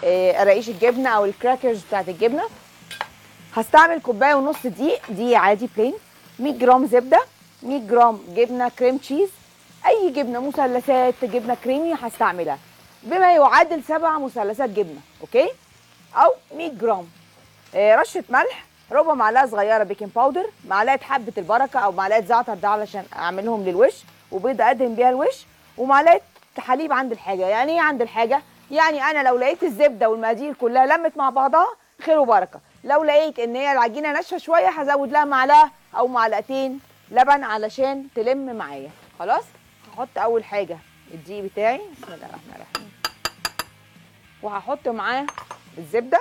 آه، قراقيش الجبنه او الكراكرز بتاعت الجبنه هستعمل كوبايه ونص دقيق دقيق عادي بلين 100 جرام زبده 100 جرام جبنه كريم تشيز اي جبنه مثلثات جبنه كريمي هستعملها بما يعادل سبع مثلثات جبنه اوكي او 100 جرام آه، رشه ملح ربع معلقه صغيره بيكنج باودر معلقه حبه البركه او معلقه زعتر ده علشان اعملهم للوش وبيضه ادهن بيها الوش ومعلقه حليب عند الحاجه يعني ايه عند الحاجه يعني انا لو لقيت الزبده والمقادير كلها لمت مع بعضها خير وبركه لو لقيت ان هي العجينه ناشفه شويه هزود لها معلقه او معلقتين لبن علشان تلم معايا خلاص هحط اول حاجه الدقيق بتاعي بسم الله الرحمن الرحيم وهحط معاه الزبده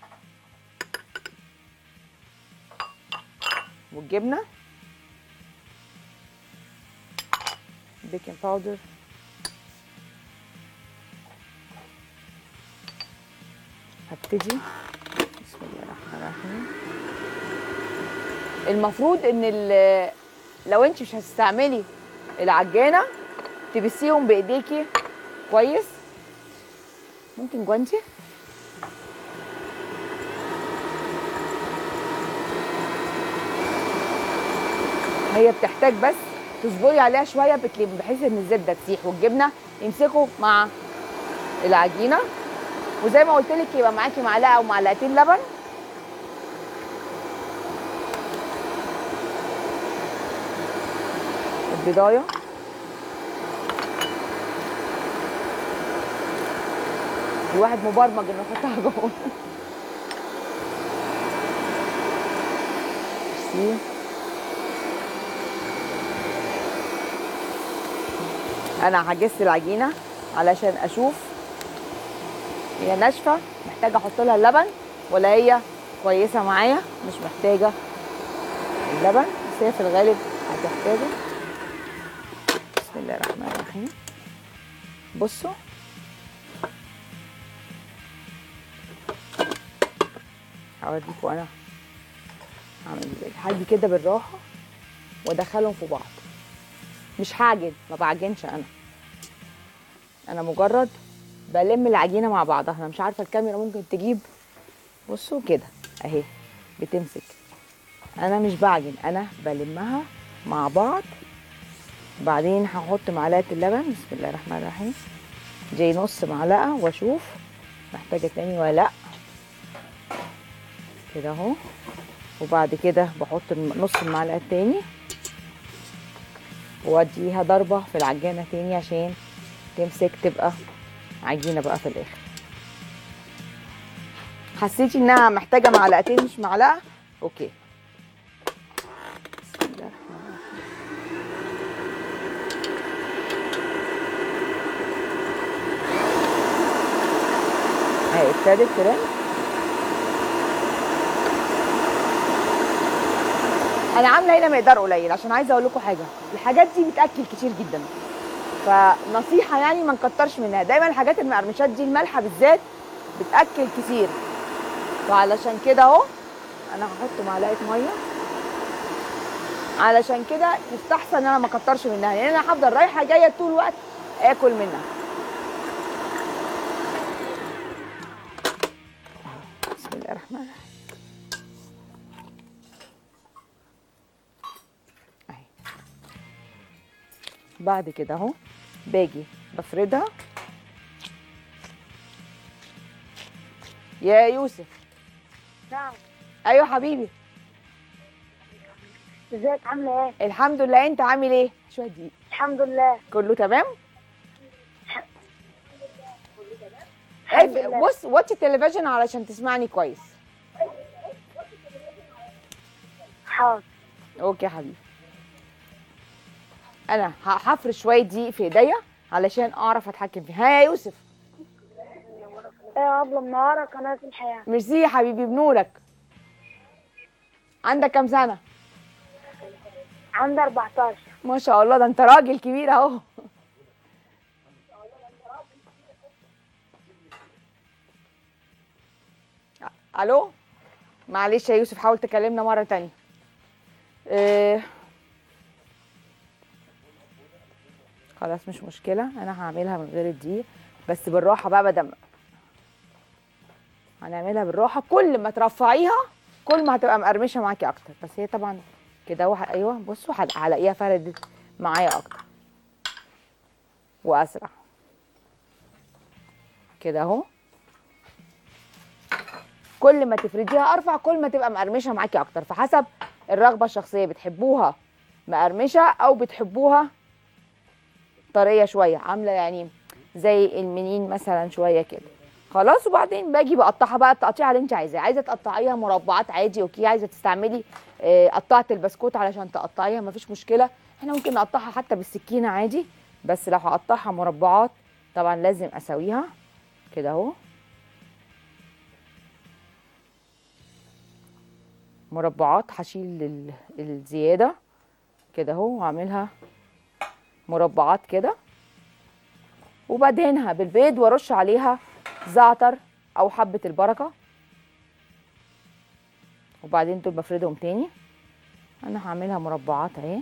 والجبنه بيكنج باودر هبتدي بسم الله الرحمن الرحيم المفروض ان ال- لو انت مش هتستعملي العجانه تبسيهم بايديكي كويس ممكن جوانتي هي بتحتاج بس تصبري عليها شويه بتلم بحيث ان الزبده تسيح والجبنه يمسكوا مع العجينه وزي ما قلت لك يبقى معاكي معلقه او معلقتين لبن البضايه الواحد مبرمج انه يحطها جوه ميرسي. انا هجس العجينه علشان اشوف هي ناشفه محتاجه احط لها اللبن ولا هي كويسه معايا مش محتاجه اللبن بس هي في الغالب هتحتاجه بسم الله الرحمن الرحيم بصوا هوريكم انا هعمل ازاي هاجي كده بالراحه وادخلهم في بعض مش هعجن ما بعجنش انا انا مجرد بلم العجينه مع بعضها انا مش عارفه الكاميرا ممكن تجيب بصوا كده اهي بتمسك انا مش بعجن انا بلمها مع بعض بعدين هحط معلقه اللبن بسم الله الرحمن الرحيم زي نص معلقه واشوف محتاجه تاني ولا لا كده اهو وبعد كده بحط الم- نص المعلقه التاني واديها ضربه في العجانه تاني عشان تمسك تبقى عجينه بقى في الاخر حسيتي انها محتاجه معلقتين مش معلقه اوكي بسم الله الرحمن الرحيم. اهي ابتدت ترن انا عامله هنا مقدار قليل عشان عايزه اقول لكم حاجه الحاجات دي بتاكل كتير جدا فنصيحه يعني ما نكترش منها دايما الحاجات المقرمشات دي المالحه بالذات بتاكل كتير فعلشان كده اهو انا هحط معلقه ميه علشان كده يستحسن ان انا ما اكترش منها لان انا هفضل رايحه جايه طول الوقت اكل منها بسم الله الرحمن الرحيم اهي بعد كده اهو باجي بفردها يا يوسف نعم ايوه حبيبي ازيك عامله ايه الحمد لله انت عامل ايه شويه دقيق الحمد لله كله تمام الحمد اقف- لله. بص واتش التلفزيون علشان تسمعني كويس حاضر اوكي يا حبيبي انا ه- هفرش شويه دقيق في ايديا علشان اعرف اتحكم فيها ها يا يوسف ايه يا ابله منوره قناه الحياه ميرسي يا حبيبي بنورك عندك كام سنه عندي 14 ما شاء الله ده انت راجل كبير اهو الو معلش يا يوسف حاول تكلمنا مره تانية إيه... خلاص مش مشكله انا هعملها من غير الدقيق بس بالراحه بقى بدل هنعملها بالراحه كل ما ترفعيها كل ما هتبقى مقرمشه معاكي اكتر بس هي طبعا كده اهو ايوه بصوا هل- هلاقيها فردت معايا اكتر واسرع كده اهو كل ما تفرديها ارفع كل ما تبقى مقرمشه معاكي اكتر فحسب الرغبه الشخصيه بتحبوها مقرمشه او بتحبوها طريه شويه عامله يعني زي المنين مثلا شويه كده خلاص وبعدين باجي بقطعها بقى التقطيعه اللي انت عايزاها عايزه تقطعيها مربعات عادي اوكي عايزه تستعملي آه، قطعه البسكوت علشان تقطعيها مفيش مشكله احنا ممكن نقطعها حتى بالسكينه عادي بس لو هقطعها مربعات طبعا لازم اسويها كده اهو مربعات هشيل ال- الزياده كده اهو واعملها مربعات كده وبدهنها بالبيض وارش عليها زعتر او حبه البركه وبعدين دول بفردهم تاني انا هعملها مربعات اهي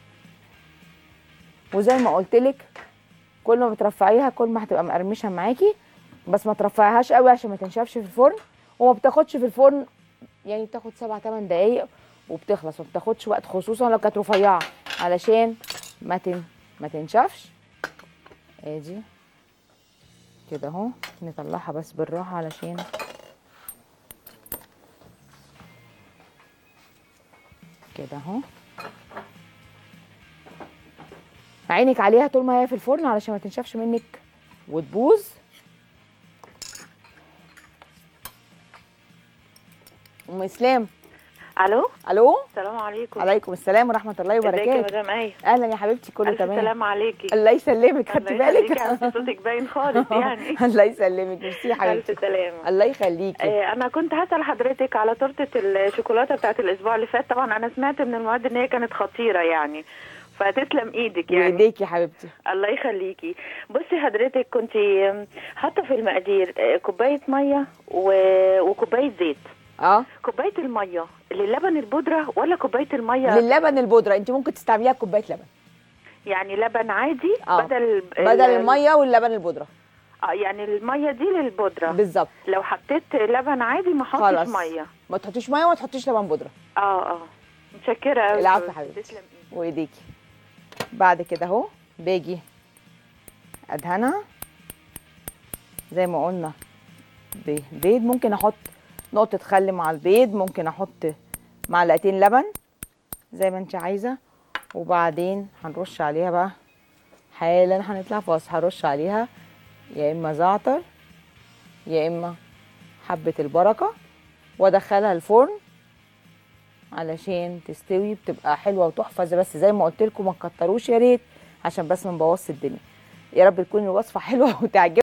وزي ما قلت لك كل ما بترفعيها كل ما هتبقى مقرمشه معاكي بس ما ترفعيهاش قوي عشان ما تنشفش في الفرن وما بتاخدش في الفرن يعني بتاخد سبع تمن دقايق وبتخلص وما بتاخدش وقت خصوصا لو كانت رفيعه علشان ما تن... ما تنشفش ادي كده اهو نطلعها بس بالراحه علشان كده اهو عينك عليها طول ما هي في الفرن علشان ما تنشفش منك وتبوظ ام اسلام الو الو السلام عليكم عليكم السلام ورحمه الله ازيك يا وبركاته مدام ايه اهلا يا حبيبتي كله الف تمام سلام عليكي الله يسلمك خدتي الله يخليكي، بالك عرفتي صوتك باين خالص يعني الله يسلمك ميرسي يا الف حبيبتي سلامه الله يخليكي آه، انا كنت هسال حضرتك على تورته الشوكولاته بتاعت الاسبوع اللي فات طبعا انا سمعت من المواد ان هي كانت خطيره يعني فتسلم ايدك يعني وايديك يا حبيبتي الله يخليكي بصي حضرتك كنت حاطه في المقادير آه، كوبايه ميه و- وكوبايه زيت اه كوبايه الميه للبن البودره ولا كوبايه الميه للبن البودره انت ممكن تستعمليها كوبايه لبن يعني لبن عادي آه. بدل بدل الميه واللبن البودره اه يعني الميه دي للبودره بالظبط لو حطيت لبن عادي ما احطش خلاص ميه ما تحطيش ميه وما تحطيش لبن بودره اه اه متشكره قوي العفو يا حبيبتي. تسلم ايدك وايديكي بعد كده اهو باجي ادهنها زي ما قلنا ببيض ممكن احط نقطة خل مع البيض ممكن احط معلقتين لبن زي ما انت عايزة وبعدين هنرش عليها بقى حالا هنطلع فاصل هرش عليها يا اما زعتر يا اما حبة البركة وادخلها الفرن علشان تستوي بتبقى حلوه وتحفه زي- بس زي ما قلت لكم ما تكتروش يا ريت عشان بس ما نبوظش الدنيا يا رب تكون الوصفه حلوه وتعجبكم